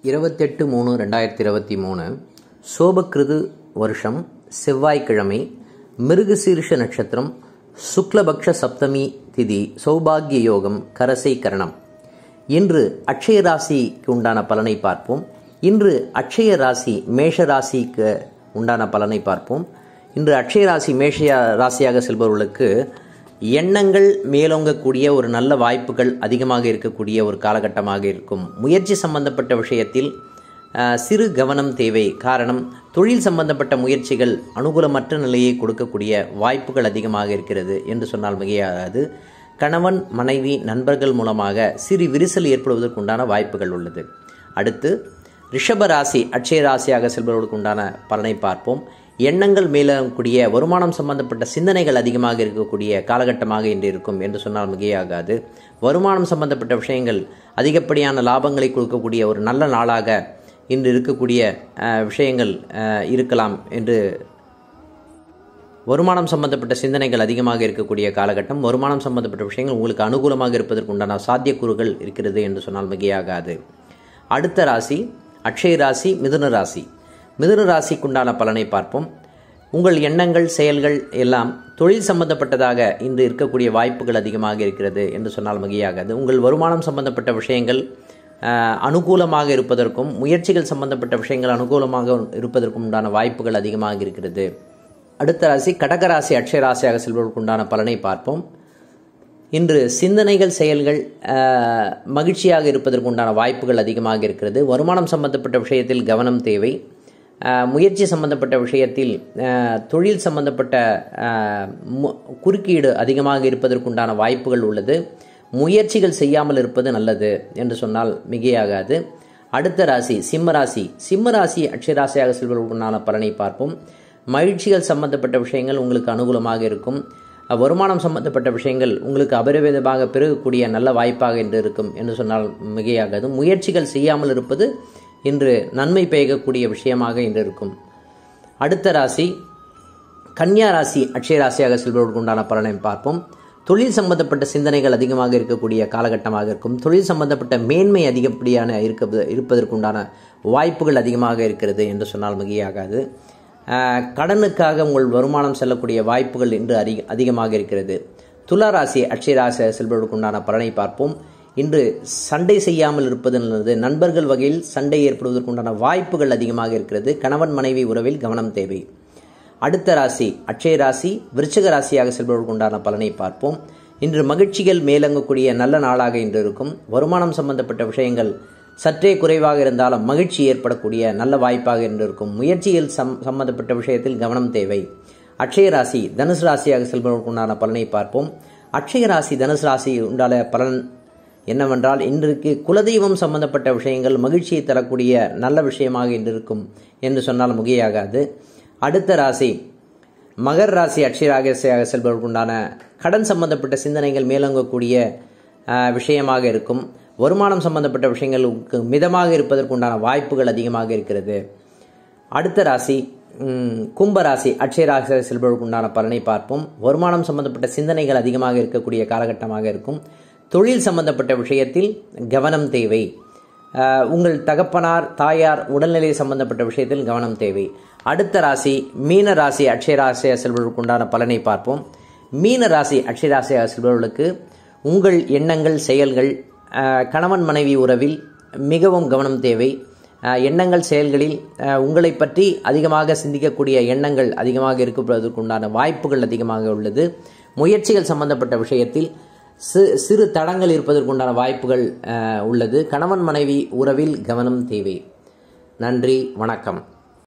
இருபத்தெட்டு மூணு ரெண்டாயிரத்தி இருபத்தி மூணு சோபக்கிருது வருஷம் செவ்வாய்க்கிழமை மிருகசீர்ஷ நட்சத்திரம் சுக்லபக்ஷ சப்தமி திதி சௌபாகிய யோகம் கரசை கரணம் இன்று அட்சய ராசிக்கு உண்டான பலனை பார்ப்போம் இன்று அட்சய ராசி மேஷ ராசிக்கு உண்டான பலனை பார்ப்போம் இன்று அட்சய ராசி மேஷ ராசியாக செல்பவர்களுக்கு எண்ணங்கள் மேலோங்கக்கூடிய ஒரு நல்ல வாய்ப்புகள் அதிகமாக இருக்கக்கூடிய ஒரு காலகட்டமாக இருக்கும் முயற்சி சம்பந்தப்பட்ட விஷயத்தில் அஹ், சிறு கவனம் தேவை காரணம் தொழில் சம்பந்தப்பட்ட முயற்சிகள் அனுகூலமற்ற நிலையை கொடுக்கக்கூடிய வாய்ப்புகள் அதிகமாக இருக்கிறது என்று சொன்னால் மிகையாகாது கணவன் மனைவி நண்பர்கள் மூலமாக சிறு விரிசல் ஏற்படுவதற்குண்டான வாய்ப்புகள் உள்ளது அடுத்து ரிஷப ராசி அட்சய ராசியாக செல்பவர்களுக்கு உண்டான பலனை பார்ப்போம் எண்ணங்கள் மேலக்கூடிய வருமானம் சம்பந்தப்பட்ட சிந்தனைகள் அதிகமாக இருக்கக்கூடிய காலகட்டமாக இன்று இருக்கும் என்று சொன்னால் மிகையாகாது வருமானம் சம்பந்தப்பட்ட விஷயங்கள் அதிகப்படியான லாபங்களை கொடுக்கக்கூடிய ஒரு நல்ல நாளாக இன்று இருக்கக்கூடிய அஹ், விஷயங்கள் அஹ், இருக்கலாம் என்று வருமானம் சம்பந்தப்பட்ட சிந்தனைகள் அதிகமாக இருக்கக்கூடிய காலகட்டம் வருமானம் சம்பந்தப்பட்ட விஷயங்கள் உங்களுக்கு அனுகூலமாக இருப்பதற்கு உண்டான சாத்தியக்கூறுகள் இருக்கிறது என்று சொன்னால் மிகையாகாது அடுத்த ராசி அக்ஷய ராசி மிதுன ராசி மிதுன ராசிக்குண்டான பலனை பார்ப்போம் உங்கள் எண்ணங்கள் செயல்கள் எல்லாம் தொழில் சம்பந்தப்பட்டதாக இன்று இருக்கக்கூடிய வாய்ப்புகள் அதிகமாக இருக்கிறது என்று சொன்னால் மிகையாகாது உங்கள் வருமானம் சம்பந்தப்பட்ட விஷயங்கள் அஹ், அனுகூலமாக இருப்பதற்கும் முயற்சிகள் சம்பந்தப்பட்ட விஷயங்கள் அனுகூலமாக இருப்பதற்கும் உண்டான வாய்ப்புகள் அதிகமாக இருக்கிறது அடுத்த ராசி கடகராசி அட்சய ராசியாக செல்வதற்கு உண்டான பலனை பார்ப்போம் இன்று சிந்தனைகள் செயல்கள் அஹ், மகிழ்ச்சியாக இருப்பதற்கு உண்டான வாய்ப்புகள் அதிகமாக இருக்கிறது வருமானம் சம்பந்தப்பட்ட விஷயத்தில் கவனம் தேவை அஹ், முயற்சி சம்பந்தப்பட்ட விஷயத்தில் அஹ், தொழில் சம்பந்தப்பட்ட அஹ், மு- குறுக்கீடு அதிகமாக இருப்பதற்குண்டான வாய்ப்புகள் உள்ளது முயற்சிகள் செய்யாமல் இருப்பது நல்லது என்று சொன்னால் மிகையாகாது அடுத்த ராசி சிம்ம ராசி சிம்ம ராசி அட்சராசியாக செல்வதற்குண்டான பலனை பார்ப்போம் மகிழ்ச்சிகள் சம்பந்தப்பட்ட விஷயங்கள் உங்களுக்கு அனுகூலமாக இருக்கும் அஹ், வருமானம் சம்பந்தப்பட்ட விஷயங்கள் உங்களுக்கு அபரிவிதமாக பெருகக்கூடிய நல்ல வாய்ப்பாக இன்று இருக்கும் என்று சொன்னால் மிகையாகாது முயற்சிகள் செய்யாமல் இருப்பது இன்று நன்மை பெய்யக்கூடிய விஷயமாக இன்று இருக்கும் அடுத்த ராசி கன்னியா ராசி அட்சய ராசியாக செல்பவர்களுக்கு உண்டான பலனை பார்ப்போம் தொழில் சம்பந்தப்பட்ட சிந்தனைகள் அதிகமாக இருக்கக்கூடிய காலகட்டமாக இருக்கும் தொழில் சம்பந்தப்பட்ட மேன்மை அதிகப்படியான இருக்க இருப்பதற்குண்டான வாய்ப்புகள் அதிகமாக இருக்கிறது என்று சொன்னால் மிகையாகாது ஆஹ், கடனுக்காக உங்கள் வருமானம் செல்லக்கூடிய வாய்ப்புகள் இன்று அதிக அதிகமாக இருக்கிறது துலா ராசி அட்சய ராசி செல்பவர்களுக்கு உண்டான பலனை பார்ப்போம் இன்று சண்டை செய்யாமல் இருப்பது நல்லது நண்பர்கள் வகையில் சண்டை ஏற்படுவதற்குண்டான வாய்ப்புகள் அதிகமாக இருக்கிறது கணவன் மனைவி உறவில் கவனம் தேவை அடுத்த ராசி அட்சய ராசி விருச்சிக ராசியாக செல்பவர்களுக்கு உண்டான பலனை பார்ப்போம் இன்று மகிழ்ச்சிகள் மேலங்கக்கூடிய நல்ல நாளாக இன்று இருக்கும் வருமானம் சம்பந்தப்பட்ட விஷயங்கள் சற்றே குறைவாக இருந்தாலும் மகிழ்ச்சி ஏற்படக்கூடிய நல்ல வாய்ப்பாக இன்று இருக்கும் முயற்சியில் சம் சம்பந்தப்பட்ட விஷயத்தில் கவனம் தேவை அட்சய ராசி தனுசு ராசியாக செல்பவர்களுக்கு உண்டான பலனை பார்ப்போம் அட்சய ராசி தனுசு ராசி உண்டான பலன் என்னவென்றால் இன்றைக்கு குலதெய்வம் சம்பந்தப்பட்ட விஷயங்கள் மகிழ்ச்சியை தரக்கூடிய நல்ல விஷயமாக இன்று இருக்கும் என்று சொன்னால் முகையாகாது அடுத்த ராசி மகர் ராசி அட்சராசியாக செல்பவர்களுக்கு உண்டான கடன் சம்பந்தப்பட்ட சிந்தனைகள் மேலோங்கக்கூடிய ஆஹ், விஷயமாக இருக்கும் வருமானம் சம்பந்தப்பட்ட விஷயங்கள் உங்களுக்கு மிதமாக இருப்பதற்கு உண்டான வாய்ப்புகள் அதிகமாக இருக்கிறது அடுத்த ராசி ம், கும்ப ராசி அட்சய ராசி செல்பவர்களுக்கு உண்டான பலனை பார்ப்போம் வருமானம் சம்பந்தப்பட்ட சிந்தனைகள் அதிகமாக இருக்கக்கூடிய காலகட்டமாக இருக்கும் தொழில் சம்பந்தப்பட்ட விஷயத்தில் கவனம் தேவை அஹ், உங்கள் தகப்பனார் தாயார் உடல்நிலை சம்பந்தப்பட்ட விஷயத்தில் கவனம் தேவை அடுத்த ராசி மீன ராசி அட்சய ராசியாக செல்பவர்களுக்கு உண்டான பலனை பார்ப்போம் மீன ராசி அட்சய ராசியாக செல்பவர்களுக்கு உங்கள் எண்ணங்கள் செயல்கள் அஹ், கணவன் மனைவி உறவில் மிகவும் கவனம் தேவை அஹ், எண்ணங்கள் செயல்களில் அஹ், உங்களை பற்றி அதிகமாக சிந்திக்கக்கூடிய எண்ணங்கள் அதிகமாக இருப்பதற்கு உண்டான வாய்ப்புகள் அதிகமாக உள்ளது முயற்சிகள் சம்பந்தப்பட்ட விஷயத்தில் சி சிறு தடங்கள் இருப்பதற்குண்டான வாய்ப்புகள் அஹ், உள்ளது கணவன் மனைவி உறவில் கவனம் தேவை நன்றி வணக்கம்